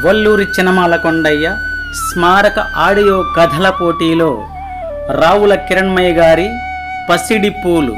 వల్లూరి చినమాల కొండయ్య స్మారక ఆడియో కథల పోటీలో రావుల కిరణ్మయ్య గారి పసిడి పూలు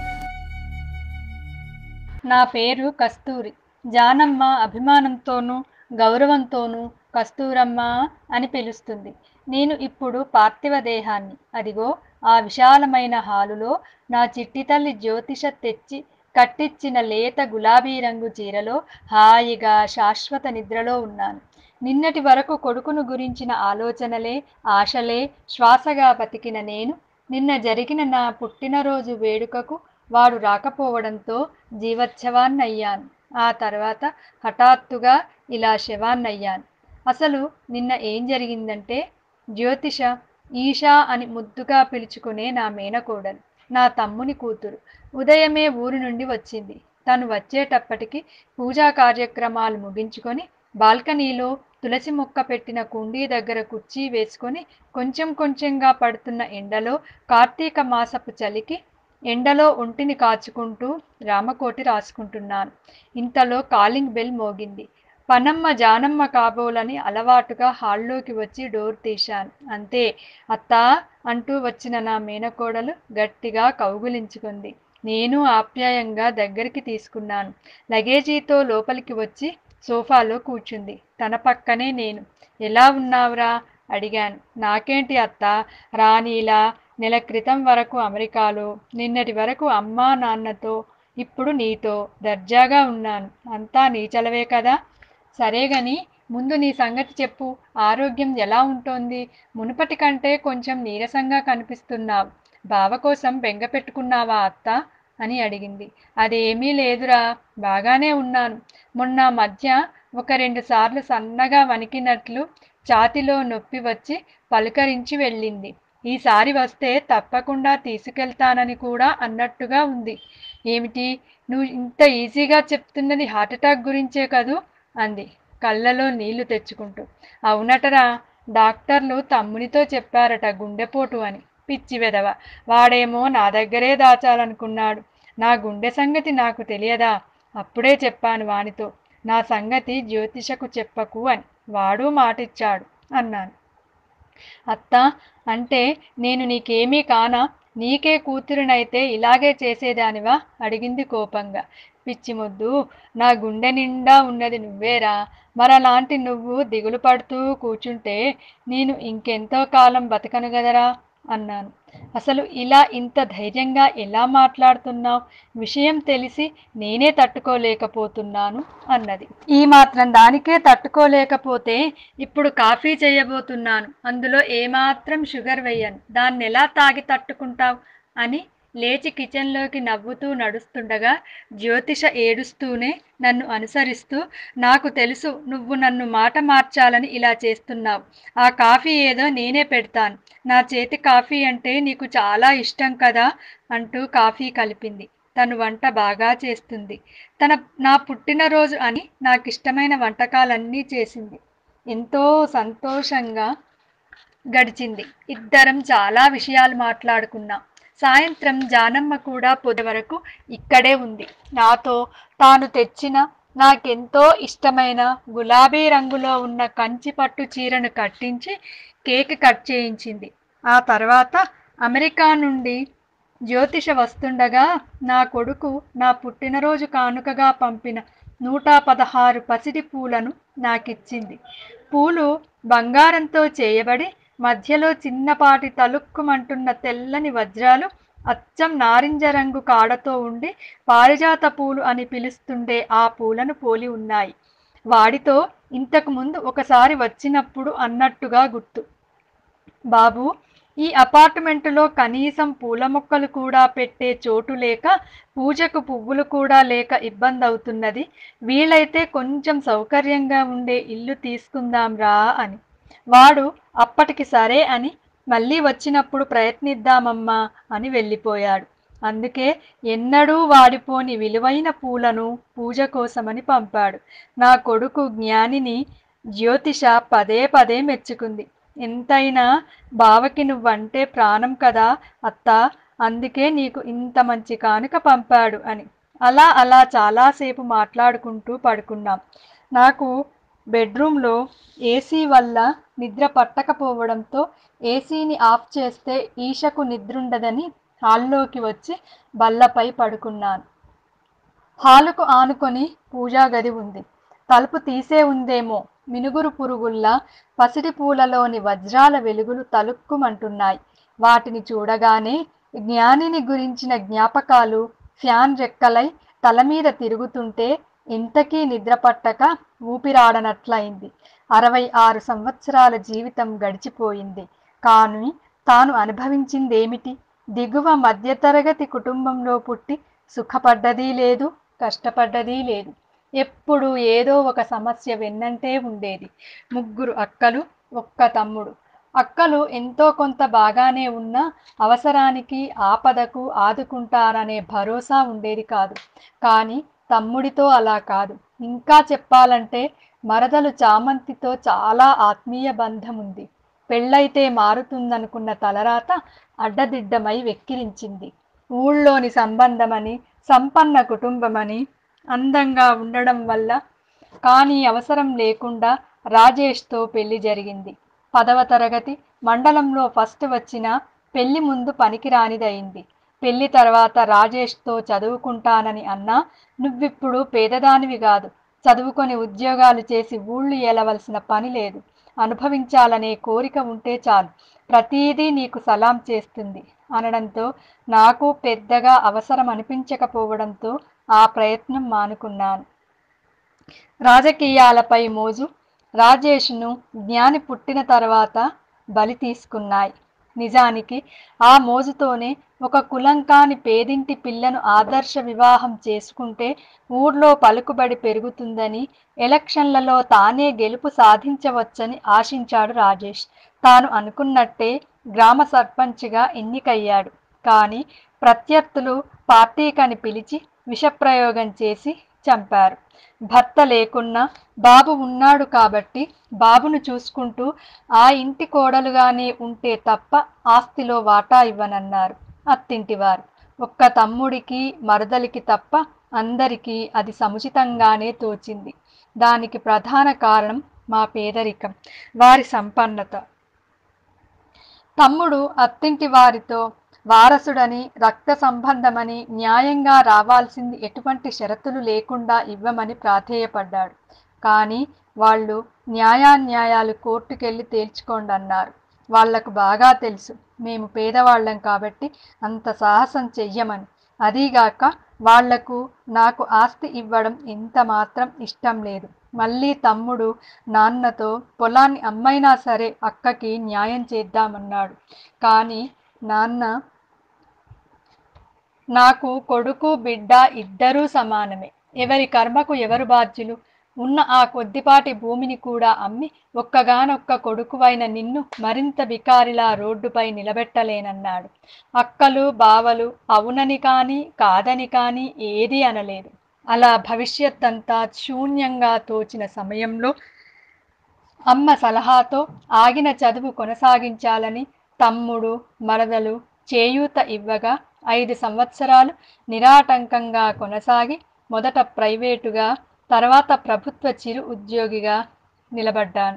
నా పేరు కస్తూరి జానమ్మ అభిమానంతోనూ గౌరవంతోనూ కస్తూరమ్మ అని పిలుస్తుంది నేను ఇప్పుడు పార్థివ దేహాన్ని అదిగో ఆ విశాలమైన హాలులో నా చిట్టి తల్లి జ్యోతిష తెచ్చి కట్టించిన లేత గులాబీ రంగు చీరలో హాయిగా శాశ్వత నిద్రలో ఉన్నాను నిన్నటి వరకు కొడుకును గురించిన ఆలోచనలే ఆశలే శ్వాసగా బతికిన నేను నిన్న జరిగిన నా పుట్టినరోజు వేడుకకు వాడు రాకపోవడంతో జీవోత్సవాన్నయ్యాను ఆ తర్వాత హఠాత్తుగా ఇలా శవాన్నయ్యాను అసలు నిన్న ఏం జరిగిందంటే జ్యోతిష ఈషా అని ముద్దుగా పిలుచుకునే నా మేనకోడలు నా తమ్ముని కూతురు ఉదయమే ఊరు నుండి వచ్చింది తను వచ్చేటప్పటికి పూజా కార్యక్రమాలు ముగించుకొని బాల్కనీలో తులసి మొక్క పెట్టిన కుండీ దగ్గర కుర్చీ వేసుకొని కొంచెం కొంచెంగా పడుతున్న ఎండలో కార్తీక మాసపు చలికి ఎండలో ఒంటిని కాచుకుంటూ రామకోటి రాసుకుంటున్నాను ఇంతలో కాలింగ్ బెల్ మోగింది పనమ్మ జానమ్మ కాబోలని అలవాటుగా హాల్లోకి వచ్చి డోర్ తీశాను అంతే అత్తా అంటూ వచ్చిన నా మేనకోడలు గట్టిగా కౌగులించుకుంది నేను ఆప్యాయంగా దగ్గరికి తీసుకున్నాను లగేజీతో లోపలికి వచ్చి సోఫాలో కూర్చుంది తన పక్కనే నేను ఎలా ఉన్నావురా అడిగాను నాకేంటి అత్త రానీలా నెల క్రితం వరకు అమెరికాలో నిన్నటి వరకు అమ్మా నాన్నతో ఇప్పుడు నీతో దర్జాగా ఉన్నాను అంతా నీ చలవే కదా సరే గని ముందు నీ సంగతి చెప్పు ఆరోగ్యం ఎలా ఉంటోంది మునుపటి కంటే కొంచెం నీరసంగా కనిపిస్తున్నావు బావ కోసం బెంగ పెట్టుకున్నావా అత్త అని అడిగింది అదేమీ లేదురా బాగానే ఉన్నాను మొన్న మధ్య ఒక రెండు సార్లు సన్నగా వణికినట్లు ఛాతిలో నొప్పి వచ్చి పలుకరించి వెళ్ళింది ఈసారి వస్తే తప్పకుండా తీసుకెళ్తానని కూడా అన్నట్టుగా ఉంది ఏమిటి నువ్వు ఇంత ఈజీగా చెప్తున్నది హార్ట్అటాక్ గురించే కదూ అంది కళ్ళలో నీళ్లు తెచ్చుకుంటూ అవునటరా డాక్టర్లు తమ్మునితో చెప్పారట గుండెపోటు అని పిచ్చి వెదవ వాడేమో నా దగ్గరే దాచాలనుకున్నాడు నా గుండె సంగతి నాకు తెలియదా అప్పుడే చెప్పాను వానితో నా సంగతి జ్యోతిషకు చెప్పకు అని వాడు మాటిచ్చాడు అన్నాను అత్త అంటే నేను నీకేమీ కానా నీకే కూతురునైతే ఇలాగే చేసేదానివా అడిగింది కోపంగా పిచ్చి ముద్దు నా గుండె నిండా ఉన్నది నువ్వేరా మరలాంటి నువ్వు దిగులు పడుతూ కూర్చుంటే నేను ఇంకెంతో కాలం బతకను గదరా అన్నాను అసలు ఇలా ఇంత ధైర్యంగా ఎలా మాట్లాడుతున్నావు విషయం తెలిసి నేనే తట్టుకోలేకపోతున్నాను అన్నది ఈ మాత్రం దానికే తట్టుకోలేకపోతే ఇప్పుడు కాఫీ చేయబోతున్నాను అందులో ఏమాత్రం షుగర్ వేయను దాన్ని ఎలా తాగి తట్టుకుంటావు అని లేచి కిచెన్లోకి నవ్వుతూ నడుస్తుండగా జ్యోతిష ఏడుస్తూనే నన్ను అనుసరిస్తూ నాకు తెలుసు నువ్వు నన్ను మాట మార్చాలని ఇలా చేస్తున్నావు ఆ కాఫీ ఏదో నేనే పెడతాను నా చేతి కాఫీ అంటే నీకు చాలా ఇష్టం కదా అంటూ కాఫీ కలిపింది తను వంట బాగా చేస్తుంది తన నా పుట్టినరోజు అని నాకు ఇష్టమైన వంటకాలన్నీ చేసింది ఎంతో సంతోషంగా గడిచింది ఇద్దరం చాలా విషయాలు మాట్లాడుకున్నాం సాయంత్రం జానమ్మ కూడా పొద్దు వరకు ఇక్కడే ఉంది నాతో తాను తెచ్చిన నాకెంతో ఇష్టమైన గులాబీ రంగులో ఉన్న కంచి పట్టు చీరను కట్టించి కేక్ కట్ చేయించింది ఆ తర్వాత అమెరికా నుండి జ్యోతిష వస్తుండగా నా కొడుకు నా పుట్టినరోజు కానుకగా పంపిన నూట పదహారు పసిడి పూలను నాకిచ్చింది పూలు బంగారంతో చేయబడి మధ్యలో చిన్నపాటి తలుక్కుమంటున్న తెల్లని వజ్రాలు అచ్చం నారింజ రంగు కాడతో ఉండి పారిజాత పూలు అని పిలుస్తుండే ఆ పూలను పోలి ఉన్నాయి వాడితో ఇంతకు ముందు ఒకసారి వచ్చినప్పుడు అన్నట్టుగా గుర్తు బాబు ఈ అపార్ట్మెంటులో కనీసం పూల మొక్కలు కూడా పెట్టే చోటు లేక పూజకు పువ్వులు కూడా లేక ఇబ్బంది అవుతున్నది వీలైతే కొంచెం సౌకర్యంగా ఉండే ఇల్లు తీసుకుందాం రా అని వాడు అప్పటికి సరే అని మళ్ళీ వచ్చినప్పుడు ప్రయత్నిద్దామమ్మా అని వెళ్ళిపోయాడు అందుకే ఎన్నడూ వాడిపోని విలువైన పూలను పూజ కోసమని పంపాడు నా కొడుకు జ్ఞానిని జ్యోతిష పదే పదే మెచ్చుకుంది ఎంతైనా బావకి నువ్వంటే ప్రాణం కదా అత్త అందుకే నీకు ఇంత మంచి కానుక పంపాడు అని అలా అలా చాలాసేపు మాట్లాడుకుంటూ పడుకున్నాం నాకు బెడ్రూమ్లో ఏసీ వల్ల నిద్ర పట్టకపోవడంతో ఏసీని ఆఫ్ చేస్తే ఈషకు నిద్రుండదని హాల్లోకి వచ్చి బల్లపై పడుకున్నాను హాలుకు ఆనుకొని పూజా గది ఉంది తలుపు తీసే ఉందేమో మినుగురు పురుగుల్లా పసిడి పూలలోని వజ్రాల వెలుగులు తలుక్కుమంటున్నాయి వాటిని చూడగానే జ్ఞానిని గురించిన జ్ఞాపకాలు ఫ్యాన్ రెక్కలై తల మీద తిరుగుతుంటే ఇంతకీ నిద్ర పట్టక ఊపిరాడనట్లయింది అరవై ఆరు సంవత్సరాల జీవితం గడిచిపోయింది కానీ తాను అనుభవించిందేమిటి దిగువ మధ్యతరగతి కుటుంబంలో పుట్టి సుఖపడ్డదీ లేదు కష్టపడ్డదీ లేదు ఎప్పుడు ఏదో ఒక సమస్య వెన్నంటే ఉండేది ముగ్గురు అక్కలు ఒక్క తమ్ముడు అక్కలు ఎంతో కొంత బాగానే ఉన్నా అవసరానికి ఆపదకు ఆదుకుంటారనే భరోసా ఉండేది కాదు కానీ తమ్ముడితో అలా కాదు ఇంకా చెప్పాలంటే మరదలు చామంతితో చాలా ఆత్మీయ బంధం ఉంది పెళ్ళైతే మారుతుందనుకున్న తలరాత అడ్డదిడ్డమై వెక్కిరించింది ఊళ్ళోని సంబంధమని సంపన్న కుటుంబమని అందంగా ఉండడం వల్ల కానీ అవసరం లేకుండా రాజేష్తో పెళ్లి జరిగింది పదవ తరగతి మండలంలో ఫస్ట్ వచ్చిన పెళ్లి ముందు పనికిరానిదయింది పెళ్లి తర్వాత రాజేష్తో చదువుకుంటానని అన్నా నువ్విప్పుడు పేదదానివి కాదు చదువుకొని ఉద్యోగాలు చేసి ఊళ్ళు ఏలవలసిన పని లేదు అనుభవించాలనే కోరిక ఉంటే చాలు ప్రతీదీ నీకు సలాం చేస్తుంది అనడంతో నాకు పెద్దగా అవసరం అనిపించకపోవడంతో ఆ ప్రయత్నం మానుకున్నాను రాజకీయాలపై మోజు రాజేష్ను జ్ఞాని పుట్టిన తర్వాత బలి తీసుకున్నాయి నిజానికి ఆ మోజుతోనే ఒక కులంకాని పేదింటి పిల్లను ఆదర్శ వివాహం చేసుకుంటే ఊర్లో పలుకుబడి పెరుగుతుందని ఎలక్షన్లలో తానే గెలుపు సాధించవచ్చని ఆశించాడు రాజేష్ తాను అనుకున్నట్టే గ్రామ సర్పంచ్గా ఎన్నికయ్యాడు కానీ ప్రత్యర్థులు పార్టీకని పిలిచి విషప్రయోగం చేసి చంపారు భర్త లేకున్నా బాబు ఉన్నాడు కాబట్టి బాబును చూసుకుంటూ ఆ ఇంటి కోడలుగానే ఉంటే తప్ప ఆస్తిలో వాటా ఇవ్వనన్నారు అత్తింటివారు ఒక్క తమ్ముడికి మరదలికి తప్ప అందరికీ అది సముచితంగానే తోచింది దానికి ప్రధాన కారణం మా పేదరికం వారి సంపన్నత తమ్ముడు అత్తింటి వారితో వారసుడని రక్త సంబంధమని న్యాయంగా రావాల్సింది ఎటువంటి షరతులు లేకుండా ఇవ్వమని ప్రాధేయపడ్డాడు కానీ వాళ్ళు న్యాయాన్యాయాలు కోర్టుకెళ్ళి తేల్చుకోండి అన్నారు వాళ్లకు బాగా తెలుసు మేము పేదవాళ్ళం కాబట్టి అంత సాహసం చెయ్యమని అదీగాక వాళ్లకు నాకు ఆస్తి ఇవ్వడం ఎంత మాత్రం ఇష్టం లేదు మళ్ళీ తమ్ముడు నాన్నతో పొలాన్ని అమ్మైనా సరే అక్కకి న్యాయం చేద్దామన్నాడు కానీ నాన్న నాకు కొడుకు బిడ్డ ఇద్దరూ సమానమే ఎవరి కర్మకు ఎవరు బాధ్యులు ఉన్న ఆ కొద్దిపాటి భూమిని కూడా అమ్మి ఒక్కగానొక్క కొడుకువైన నిన్ను మరింత బికారిలా రోడ్డుపై నిలబెట్టలేనన్నాడు అక్కలు బావలు అవునని కాని కాదని కాని ఏదీ అనలేదు అలా భవిష్యత్తంతా శూన్యంగా తోచిన సమయంలో అమ్మ సలహాతో ఆగిన చదువు కొనసాగించాలని తమ్ముడు మరదలు చేయూత ఇవ్వగా ఐదు సంవత్సరాలు నిరాటంకంగా కొనసాగి మొదట ప్రైవేటుగా తర్వాత ప్రభుత్వ చిరు ఉద్యోగిగా నిలబడ్డాను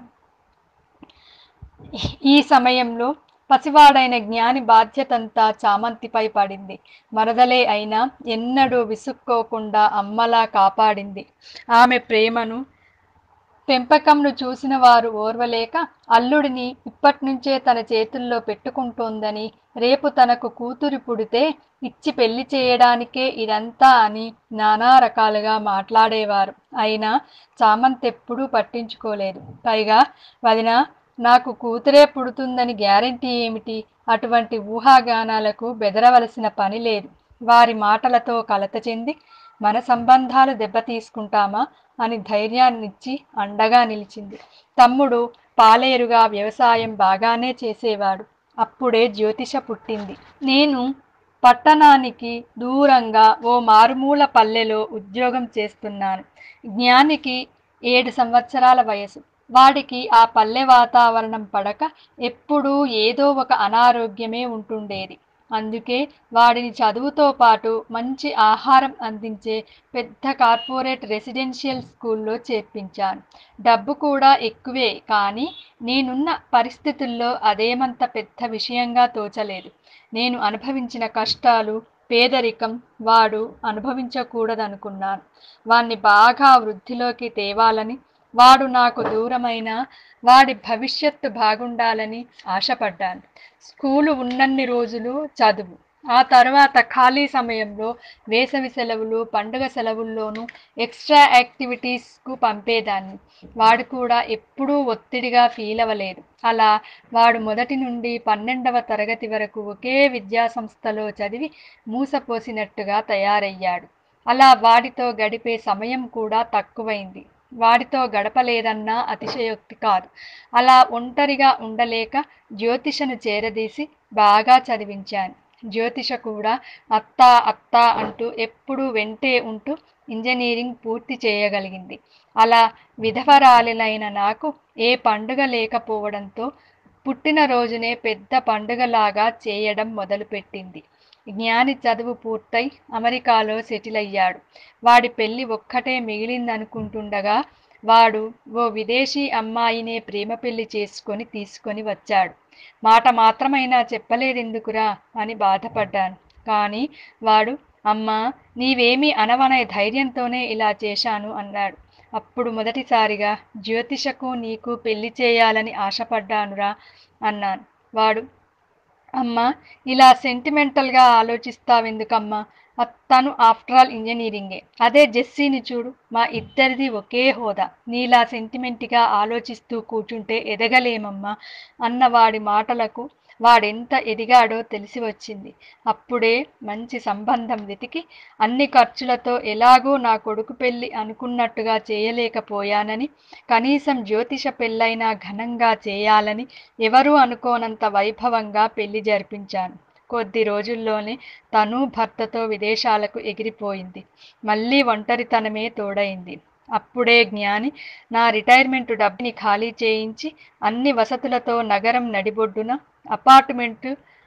ఈ సమయంలో పసివాడైన జ్ఞాని బాధ్యతంతా చామంతిపై పడింది మరదలే అయినా ఎన్నడూ విసుక్కోకుండా అమ్మలా కాపాడింది ఆమె ప్రేమను పెంపకంను చూసిన వారు ఓర్వలేక అల్లుడిని ఇప్పట్నుంచే తన చేతుల్లో పెట్టుకుంటోందని రేపు తనకు కూతురి పుడితే ఇచ్చి పెళ్లి చేయడానికే ఇదంతా అని నానా రకాలుగా మాట్లాడేవారు అయినా చామంతెప్పుడూ పట్టించుకోలేదు పైగా వదిన నాకు కూతురే పుడుతుందని గ్యారంటీ ఏమిటి అటువంటి ఊహాగానాలకు బెదరవలసిన పని లేదు వారి మాటలతో కలత చెంది మన సంబంధాలు దెబ్బతీసుకుంటామా అని ధైర్యాన్నిచ్చి అండగా నిలిచింది తమ్ముడు పాలేరుగా వ్యవసాయం బాగానే చేసేవాడు అప్పుడే జ్యోతిష పుట్టింది నేను పట్టణానికి దూరంగా ఓ మారుమూల పల్లెలో ఉద్యోగం చేస్తున్నాను జ్ఞానికి ఏడు సంవత్సరాల వయసు వాడికి ఆ పల్లె వాతావరణం పడక ఎప్పుడూ ఏదో ఒక అనారోగ్యమే ఉంటుండేది అందుకే వాడిని చదువుతో పాటు మంచి ఆహారం అందించే పెద్ద కార్పొరేట్ రెసిడెన్షియల్ స్కూల్లో చేర్పించాను డబ్బు కూడా ఎక్కువే కానీ నేనున్న పరిస్థితుల్లో అదేమంత పెద్ద విషయంగా తోచలేదు నేను అనుభవించిన కష్టాలు పేదరికం వాడు అనుభవించకూడదనుకున్నాను వాణ్ణి బాగా వృద్ధిలోకి తేవాలని వాడు నాకు దూరమైన వాడి భవిష్యత్తు బాగుండాలని ఆశపడ్డాను స్కూలు ఉన్నన్ని రోజులు చదువు ఆ తర్వాత ఖాళీ సమయంలో వేసవి సెలవులు పండుగ సెలవుల్లోనూ ఎక్స్ట్రా యాక్టివిటీస్కు పంపేదాన్ని వాడు కూడా ఎప్పుడూ ఒత్తిడిగా ఫీల్ అవ్వలేదు అలా వాడు మొదటి నుండి పన్నెండవ తరగతి వరకు ఒకే విద్యా సంస్థలో చదివి మూసపోసినట్టుగా తయారయ్యాడు అలా వాడితో గడిపే సమయం కూడా తక్కువైంది వాడితో గడపలేదన్నా అతిశయోక్తి కాదు అలా ఒంటరిగా ఉండలేక జ్యోతిషను చేరదీసి బాగా చదివించాను జ్యోతిష కూడా అత్తా అత్తా అంటూ ఎప్పుడూ వెంటే ఉంటూ ఇంజనీరింగ్ పూర్తి చేయగలిగింది అలా విధవరాలినైన నాకు ఏ పండుగ లేకపోవడంతో పుట్టినరోజునే పెద్ద పండుగలాగా చేయడం మొదలుపెట్టింది జ్ఞాని చదువు పూర్తయి అమెరికాలో సెటిల్ అయ్యాడు వాడి పెళ్లి ఒక్కటే మిగిలిందనుకుంటుండగా వాడు ఓ విదేశీ అమ్మాయినే ప్రేమ పెళ్లి చేసుకొని తీసుకొని వచ్చాడు మాట మాత్రమైనా చెప్పలేదెందుకురా అని బాధపడ్డాను కానీ వాడు అమ్మా నీవేమీ అనవనే ధైర్యంతోనే ఇలా చేశాను అన్నాడు అప్పుడు మొదటిసారిగా జ్యోతిషకు నీకు పెళ్లి చేయాలని ఆశపడ్డానురా అన్నాను వాడు అమ్మా ఇలా సెంటిమెంటల్గా ఆలోచిస్తావెందుకమ్మా అ- తను ఆఫ్టర్ ఆల్ ఇంజనీరింగే అదే జెస్సీని చూడు మా ఇద్దరిది ఒకే హోదా నీలా సెంటిమెంట్గా ఆలోచిస్తూ కూర్చుంటే ఎదగలేమమ్మా అన్న వాడి మాటలకు వాడెంత ఎదిగాడో తెలిసి వచ్చింది అప్పుడే మంచి సంబంధం వెతికి అన్ని ఖర్చులతో ఎలాగో నా కొడుకు పెళ్ళి అనుకున్నట్టుగా చేయలేకపోయానని కనీసం జ్యోతిష పెళ్ళైనా ఘనంగా చేయాలని ఎవరూ అనుకోనంత వైభవంగా పెళ్లి జరిపించాను కొద్ది రోజుల్లోనే తను భర్తతో విదేశాలకు ఎగిరిపోయింది మళ్ళీ ఒంటరితనమే తోడైంది అప్పుడే జ్ఞాని నా రిటైర్మెంట్ డబ్బుని ఖాళీ చేయించి అన్ని వసతులతో నగరం నడిబొడ్డున అపార్ట్మెంటు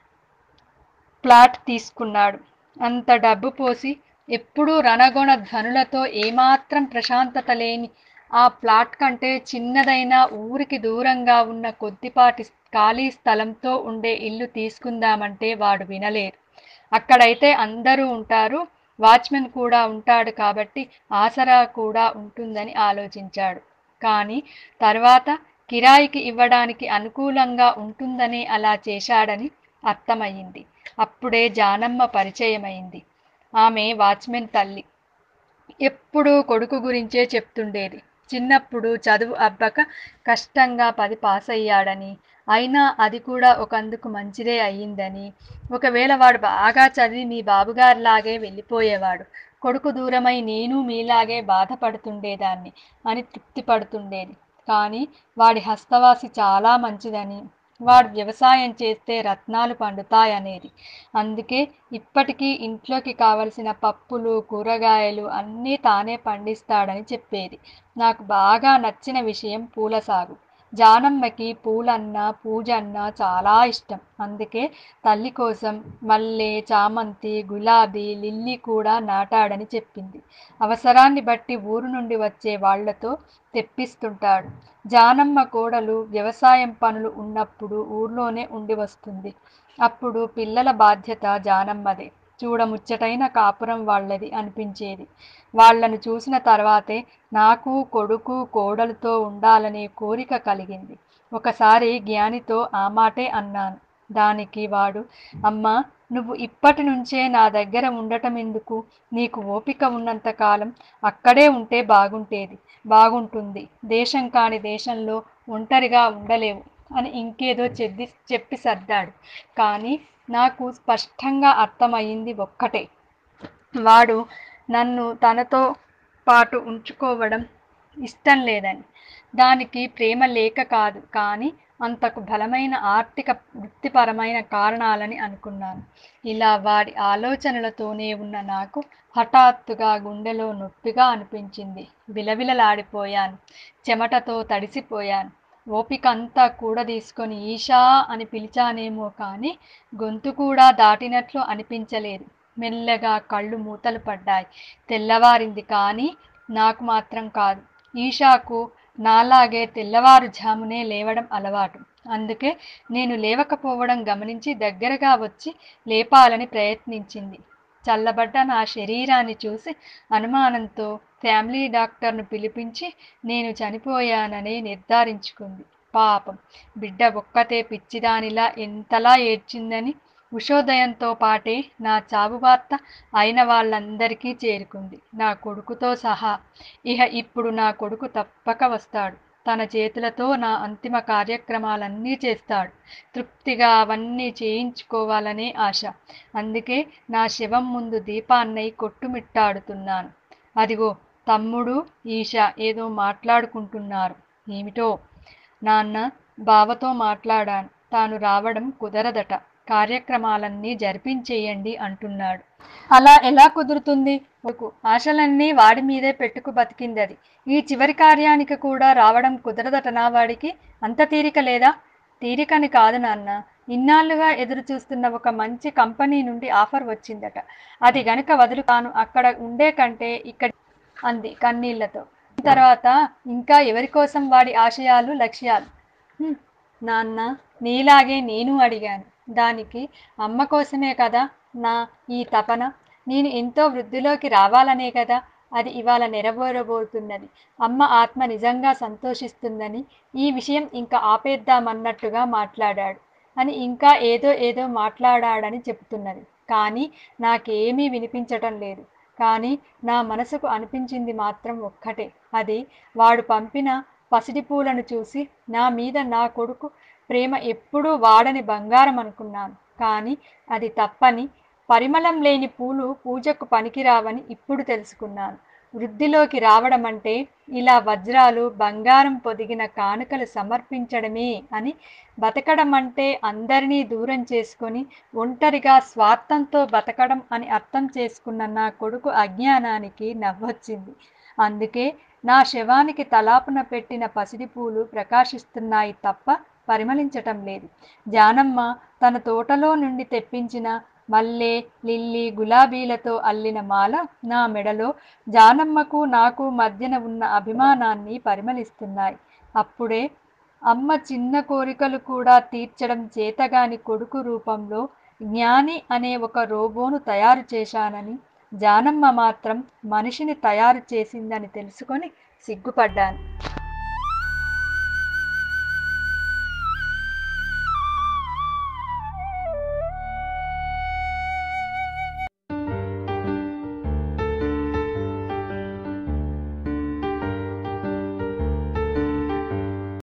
ప్లాట్ తీసుకున్నాడు అంత డబ్బు పోసి ఎప్పుడూ రణగొణ ధనులతో ఏమాత్రం ప్రశాంతత లేని ఆ ప్లాట్ కంటే చిన్నదైన ఊరికి దూరంగా ఉన్న కొద్దిపాటి ఖాళీ స్థలంతో ఉండే ఇల్లు తీసుకుందామంటే వాడు వినలేరు అక్కడైతే అందరూ ఉంటారు వాచ్మెన్ కూడా ఉంటాడు కాబట్టి ఆసరా కూడా ఉంటుందని ఆలోచించాడు కానీ తర్వాత కిరాయికి ఇవ్వడానికి అనుకూలంగా ఉంటుందని అలా చేశాడని అర్థమయ్యింది అప్పుడే జానమ్మ పరిచయమైంది ఆమె వాచ్మెన్ తల్లి ఎప్పుడూ కొడుకు గురించే చెప్తుండేది చిన్నప్పుడు చదువు అబ్బక కష్టంగా పది పాస్ అయ్యాడని అయినా అది కూడా ఒకందుకు మంచిదే అయ్యిందని ఒకవేళ వాడు బాగా చదివి మీ బాబుగారిలాగే వెళ్ళిపోయేవాడు కొడుకు దూరమై నేను మీలాగే బాధపడుతుండేదాన్ని అని తృప్తి పడుతుండేది కానీ వాడి హస్తవాసి చాలా మంచిదని వాడు వ్యవసాయం చేస్తే రత్నాలు పండుతాయనేది అందుకే ఇప్పటికీ ఇంట్లోకి కావలసిన పప్పులు కూరగాయలు అన్నీ తానే పండిస్తాడని చెప్పేది నాకు బాగా నచ్చిన విషయం పూల సాగు జానమ్మకి పూలన్నా పూజన్నా చాలా ఇష్టం అందుకే తల్లి కోసం మల్లె చామంతి గులాబీ లిల్లీ కూడా నాటాడని చెప్పింది అవసరాన్ని బట్టి ఊరు నుండి వచ్చే వాళ్లతో తెప్పిస్తుంటాడు జానమ్మ కోడలు వ్యవసాయం పనులు ఉన్నప్పుడు ఊర్లోనే ఉండి వస్తుంది అప్పుడు పిల్లల బాధ్యత జానమ్మదే చూడముచ్చటైన కాపురం వాళ్ళది అనిపించేది వాళ్ళను చూసిన తర్వాతే నాకు కొడుకు కోడలుతో ఉండాలనే కోరిక కలిగింది ఒకసారి జ్ఞానితో ఆ మాటే అన్నాను దానికి వాడు అమ్మా నువ్వు ఇప్పటి నుంచే నా దగ్గర ఉండటం ఎందుకు నీకు ఓపిక ఉన్నంత కాలం అక్కడే ఉంటే బాగుంటేది బాగుంటుంది దేశం కాని దేశంలో ఒంటరిగా ఉండలేవు అని ఇంకేదో చెద్ది చెప్పి సర్దాడు కానీ నాకు స్పష్టంగా అర్థమయ్యింది ఒక్కటే వాడు నన్ను తనతో పాటు ఉంచుకోవడం ఇష్టం లేదని దానికి ప్రేమ లేక కాదు కానీ అంతకు బలమైన ఆర్థిక వృత్తిపరమైన కారణాలని అనుకున్నాను ఇలా వాడి ఆలోచనలతోనే ఉన్న నాకు హఠాత్తుగా గుండెలో నొప్పిగా అనిపించింది విలవిలలాడిపోయాను చెమటతో తడిసిపోయాను ఓపిక అంతా కూడా తీసుకొని ఈషా అని పిలిచానేమో కానీ గొంతు కూడా దాటినట్లు అనిపించలేదు మెల్లగా కళ్ళు మూతలు పడ్డాయి తెల్లవారింది కానీ నాకు మాత్రం కాదు ఈషాకు నాలాగే తెల్లవారుజామునే లేవడం అలవాటు అందుకే నేను లేవకపోవడం గమనించి దగ్గరగా వచ్చి లేపాలని ప్రయత్నించింది చల్లబడ్డ నా శరీరాన్ని చూసి అనుమానంతో ఫ్యామిలీ డాక్టర్ను పిలిపించి నేను చనిపోయానని నిర్ధారించుకుంది పాపం బిడ్డ ఒక్కతే పిచ్చిదానిలా ఎంతలా ఏడ్చిందని ఉషోదయంతో పాటే నా చావు వార్త అయిన వాళ్ళందరికీ చేరుకుంది నా కొడుకుతో సహా ఇహ ఇప్పుడు నా కొడుకు తప్పక వస్తాడు తన చేతులతో నా అంతిమ కార్యక్రమాలన్నీ చేస్తాడు తృప్తిగా అవన్నీ చేయించుకోవాలనే ఆశ అందుకే నా శవం ముందు దీపాన్నై కొట్టుమిట్టాడుతున్నాను అదిగో తమ్ముడు ఈష ఏదో మాట్లాడుకుంటున్నారు ఏమిటో నాన్న బావతో మాట్లాడాను తాను రావడం కుదరదట కార్యక్రమాలన్నీ జరిపించేయండి అంటున్నాడు అలా ఎలా కుదురుతుంది ఒక ఆశలన్నీ వాడి మీదే పెట్టుకు బతికింది అది ఈ చివరి కార్యానికి కూడా రావడం కుదరదట నా వాడికి అంత తీరిక లేదా తీరికని కాదు నాన్న ఇన్నాళ్ళుగా ఎదురు చూస్తున్న ఒక మంచి కంపెనీ నుండి ఆఫర్ వచ్చిందట అది గనుక వదులు తాను అక్కడ ఉండే కంటే ఇక్కడ అంది కన్నీళ్లతో తర్వాత ఇంకా ఎవరి కోసం వాడి ఆశయాలు లక్ష్యాలు "హ్మ్, నాన్న నీలాగే నేను అడిగాను దానికి అమ్మ కోసమే కదా నా ఈ తపన నేను ఎంతో వృద్ధిలోకి రావాలనే కదా అది ఇవాళ నెరవేరబోతున్నది అమ్మ ఆత్మ నిజంగా సంతోషిస్తుందని ఈ విషయం ఇంకా ఆపేద్దామన్నట్టుగా మాట్లాడాడు అని ఇంకా ఏదో ఏదో మాట్లాడాడని చెప్తున్నది కానీ నాకేమీ వినిపించటం లేదు కానీ నా మనసుకు అనిపించింది మాత్రం ఒక్కటే అది వాడు పంపిన పసిడి పూలను చూసి నా మీద నా కొడుకు ప్రేమ ఎప్పుడూ వాడని బంగారం అనుకున్నాను కానీ అది తప్పని పరిమళం లేని పూలు పూజకు పనికిరావని ఇప్పుడు తెలుసుకున్నాను వృద్ధిలోకి రావడం అంటే ఇలా వజ్రాలు బంగారం పొదిగిన కానుకలు సమర్పించడమే అని బతకడం అంటే అందరినీ దూరం చేసుకొని ఒంటరిగా స్వార్థంతో బతకడం అని అర్థం చేసుకున్న నా కొడుకు అజ్ఞానానికి నవ్వొచ్చింది అందుకే నా శవానికి తలాపున పెట్టిన పసిడి పూలు ప్రకాశిస్తున్నాయి తప్ప పరిమళించటం లేదు జానమ్మ తన తోటలో నుండి తెప్పించిన మల్లె లిల్లీ గులాబీలతో అల్లిన మాల నా మెడలో జానమ్మకు నాకు మధ్యన ఉన్న అభిమానాన్ని పరిమళిస్తున్నాయి అప్పుడే అమ్మ చిన్న కోరికలు కూడా తీర్చడం చేతగాని కొడుకు రూపంలో జ్ఞాని అనే ఒక రోబోను తయారు చేశానని జానమ్మ మాత్రం మనిషిని తయారు చేసిందని తెలుసుకొని సిగ్గుపడ్డాను